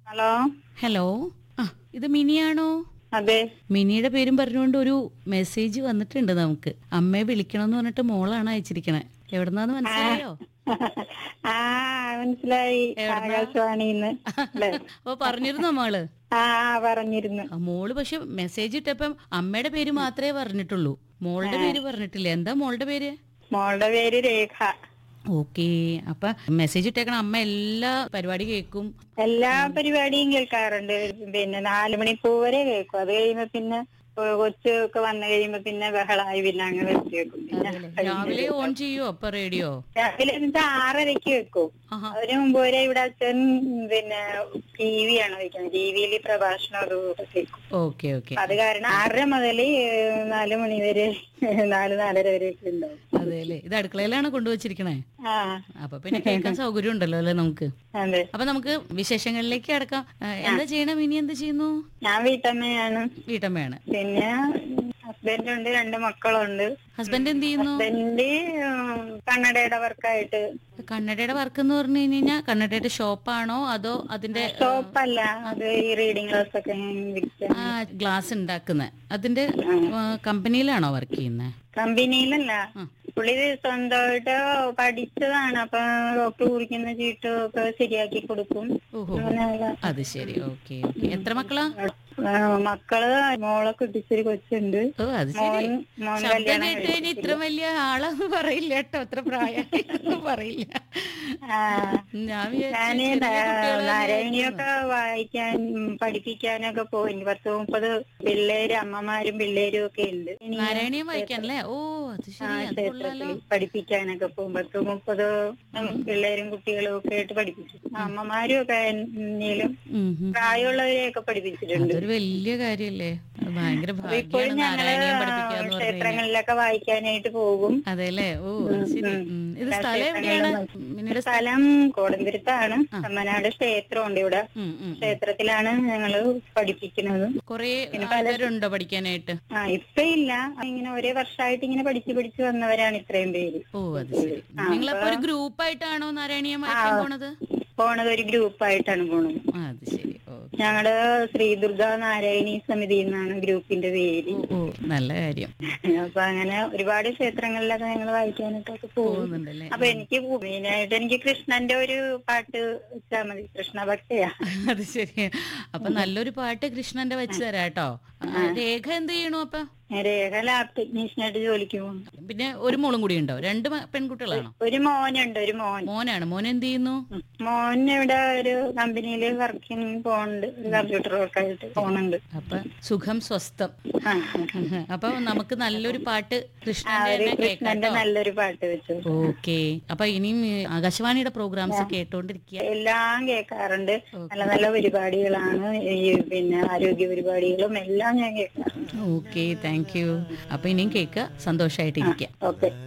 Hello hello ആ ഇത് മിനിയാണോ അതെ മിനിയുടെ പേരും പറഞ്ഞുകൊണ്ട് ഒരു മെസ്സേജ് വന്നിട്ടുണ്ട് നമുക്ക് അമ്മയെ വിളിക്കണം എന്ന് പറഞ്ഞിട്ട് മോളാണ് അയച്ചിരിക്കണേ എവിടെന്നാന്ന് മനസ്സിലായോ ആ മനസ്സിലായി എവിടുന്നാ? ആകാശവാണിന്ന് അല്ലേ ഓ പറഞ്ഞിരുന്നോ മോള് ആ പറഞ്ഞിരുന്നു ആ, മോള് പക്ഷെ മെസ്സേജ് ഇട്ടപ്പം അമ്മയുടെ പേര് മാത്രമേ പറഞ്ഞിട്ടുള്ളൂ മോളുടെ പേര് പറഞ്ഞിട്ടില്ല എന്താ മോളുടെ പേര് മോളുടെ പേര് രേഖ ഓക്കെ അപ്പൊ മെസ്സേജ് ഇട്ടേക്കണ അമ്മ എല്ലാ പരിപാടി കേൾക്കും എല്ലാ പരിപാടിയും കേൾക്കാറുണ്ട് പിന്നെ നാലു മണിപ്പൂ വരെ കേൾക്കും അത് കഴിയുമ്പോ പിന്നെ കൊ- കൊച്ചൊക്കെ വന്നു കഴിയുമ്പോ പിന്നെ ബഹളായി പിന്നെ അങ്ങ് വെച്ച് വെക്കും പിന്നെ രാവിലെ ഓൺ ചെയ്യോ അപ്പൊ റേഡിയോ രാവിലെ എന്നിട്ട് ആറരയ്ക്ക് വെക്കും ആഹാ. അതിനു മുമ്പ് വരെ ഇവിടെ അച്ഛൻ പിന്നെ ടി വി ആണ് വെക്കുന്നത് ടി വിയിൽ പ്രഭാഷണം അതുപോലെ കേൾക്കും ഓക്കെ ഓക്കെ അത് കാരണം ആറര മുതൽ നാല് മണി വരെ നാല് നാലര വരെ ഒക്കെ ഉണ്ടാവും അതെ അല്ലേ ഇത് അടുക്കളയിലാണ് കൊണ്ടുവച്ചിരിക്കണേ ആ അപ്പൊ പിന്നെ കേൾക്കാൻ സൗകര്യം ഉണ്ടല്ലോ അല്ലേ നമുക്ക് അതെ അപ്പൊ നമുക്ക് വിശേഷങ്ങളിലേക്ക് അടക്കാം ആ, എന്താ ചെയ്യണം ഇനി എന്ത് ചെയ്യുന്നു ഞാൻ വീട്ടമ്മയാണ് വീട്ടമ്മയാണ് പിന്നെ ഹസ്ബൻഡ് ഉണ്ട് രണ്ട് മക്കളുണ്ട് ഹസ്ബൻഡ് എന്ത് ചെയ്യുന്നു ഹസ്ബൻഡ് ഉം, കണ്ണടയുടെ വർക്കായിട്ട് കണ്ണടയുടെ വർക്ക് എന്ന് പറഞ്ഞു കഴിഞ്ഞാൽ കണ്ണടയുടെ ഷോപ്പാണോ അതോ അതിന്റെ ഷോപ്പല്ല അത് ഈ റീഡിംഗ് ക്ലാസ് ഒക്കെ ഞാൻ വിൽക്കാം ആ ഗ്ലാസ് ഉണ്ടാക്കുന്ന അതിന്റെ ആ, കമ്പനിയിലാണോ വർക്ക് ചെയ്യുന്നത് കമ്പനിയിലല്ല പുള്ളി സ്വന്തമായിട്ട് പഠിച്ചതാണ് അപ്പൊ ഡോക്ടർ കുറിക്കുന്ന ചീട്ടും ഒക്കെ ശരിയാക്കി കൊടുക്കും ഓഹോ അങ്ങനെയുള്ള അത് ശരി ഓക്കെ ഓക്കെ എത്ര മക്കളാ ആ, മക്കള് മോളെ കുട്ടിച്ചൊരു കൊച്ചുണ്ട് ഓ അത് ശരി മോൻ മോൻ ശബ്ദം കല്യാണം കേട്ട് കഴിഞ്ഞാൽ ഇത്ര വലിയ ആളെന്ന് പറയില്ല കേട്ടോ അത്ര പ്രായം പറയില്ല ആ ഞാൻ വിചാരിച്ചു ഞാന് ചെറിയ കുട്ടികളല്ലേ നാരായണിയൊക്കെ വായിക്കാൻ ഉം, പഠിപ്പിക്കാനൊക്കെ പോയി പത്ത് മുപ്പത് പിള്ളേര് അമ്മമാരും പിള്ളേരും ഒക്കെ ഉണ്ട് ഇനി നാരായണീയം വായിക്കാനല്ലേ ഓ അത് ആ ശരി അത് കൊള്ളാലോ ക്ഷേത്രത്തിൽ പഠിപ്പിക്കാനൊക്കെ പോകും പത്ത് മുപ്പത് പിള്ളേരും കുട്ടികളും ഒക്കെ ആയിട്ട് പഠിപ്പിച്ചു അമ്മമാരും ഒക്കെ എന്നിലും ഉം, ഉം. പ്രായമുള്ളവരെയൊക്കെ പഠിപ്പിച്ചിട്ടുണ്ട് അതൊരു വലിയ കാര്യല്ലേ അത് ഭയങ്കര ഇപ്പോഴും ഭാഗ്യാണ് ഞങ്ങള് നാരായണീയം പഠിപ്പിക്കാന്ന് പറഞ്ഞു കഴിഞ്ഞാൽ ക്ഷേത്രങ്ങളിലൊക്കെ വായിക്കാനായിട്ട് പോകും അതെല്ലേ ഓ അത് ശരി ഉം. ഇത് സ്ഥലം എവിടെയാണ് മിനിയുടെ സ്ഥ- സ്ഥലം കോടന്തിരുത്താണ് അമ്മനാട് ക്ഷേത്രമുണ്ട് ഇവിടെ ഉം, ഉം. ക്ഷേത്രത്തിലാണ് ഞങ്ങള് പഠിപ്പിക്കുന്നത് കൊറേ ആൾക്കാരുണ്ടോ പഠിക്കാനായിട്ട് ആ ഇപ്പൊ ഇല്ല ഇങ്ങനെ ഒരേ വർഷമായിട്ട് ഇങ്ങനെ പഠിച്ചു പഠിച്ചു വന്നവരാണ് ഇത്രയും പേര് ഓ അത് ശരി നിങ്ങളപ്പോ ഒരു ഗ്രൂപ്പായിട്ടാണോ നാരായണീയം വായിക്കാൻ പോണത് പോണത് ഒരു ഗ്രൂപ്പായിട്ടാണ് പോണത് ആ അത് ശരി ഓ ഞങ്ങള് ശ്രീ ദുർഗാ നാരായണി സമിതി എന്നാണ് ഗ്രൂപ്പിന്റെ പേര് ഓ, ഓ നല്ല കാര്യം അപ്പൊ അങ്ങനെ ഒരുപാട് ക്ഷേത്രങ്ങളിലൊക്കെ ഞങ്ങൾ വായിക്കാനായിട്ടൊക്കെ പോകും പോകുന്നുണ്ടല്ലേ അപ്പൊ എനിക്ക് മെയിനായിട്ട് എനിക്ക് കൃഷ്ണന്റെ ഒരു പാട്ട് വെച്ചാൽ മതി കൃഷ്ണ ഭക്തയാ അത് ശരി അപ്പൊ നല്ലൊരു പാട്ട് കൃഷ്ണന്റെ വെച്ച് തരാം കേട്ടോ ആ, രേഖ എന്ത് ചെയ്യണു അപ്പൊ രേഖ ലാബ് ടെക്നീഷ്യനായിട്ട് ജോലിക്ക് പോകും പിന്നെ ഒരു മോളും കൂടി ഉണ്ടോ രണ്ട് മ- പെൺകുട്ടികളാണോ ഒരു മോനുണ്ട് ഒരു മോൻ മോനാണ് മോൻ എന്ത് ചെയ്യുന്നു ഉം. മോൻ ഇവിടെ ഒരു കമ്പനിയിൽ വർക്കിന് പോകുന്നുണ്ട് ഒരു കമ്പ്യൂട്ടർ വർക്കായിട്ട് പോകുന്നുണ്ട് അപ്പൊ സുഖം സ്വസ്ഥം ആ അപ്പൊ നമുക്ക് നല്ലൊരു പാട്ട് ആ, കൃഷ്ണന്റെ ഒരു തന്നെ കേൾക്കാം കൃഷ്ണന്റെ നല്ലൊരു പാട്ട് വെച്ചു ഓക്കെ അപ്പൊ ഇനിയും ഈ ആകാശവാണിയുടെ പ്രോഗ്രാംസ് കേട്ടോണ്ടിരിക്കുക എല്ലാം കേൾക്കാറുണ്ട് നല്ല നല്ല പരിപാടികളാണ് ഈ പിന്നെ ആരോഗ്യ പരിപാടികളും എല്ലാം ഞാൻ കേൾക്കാറുണ്ട് ഓക്കെ താങ്ക് യു അപ്പൊ ഇനിയും കേൾക്കുക സന്തോഷമായിട്ടിരിക്കുക ഓക്കെ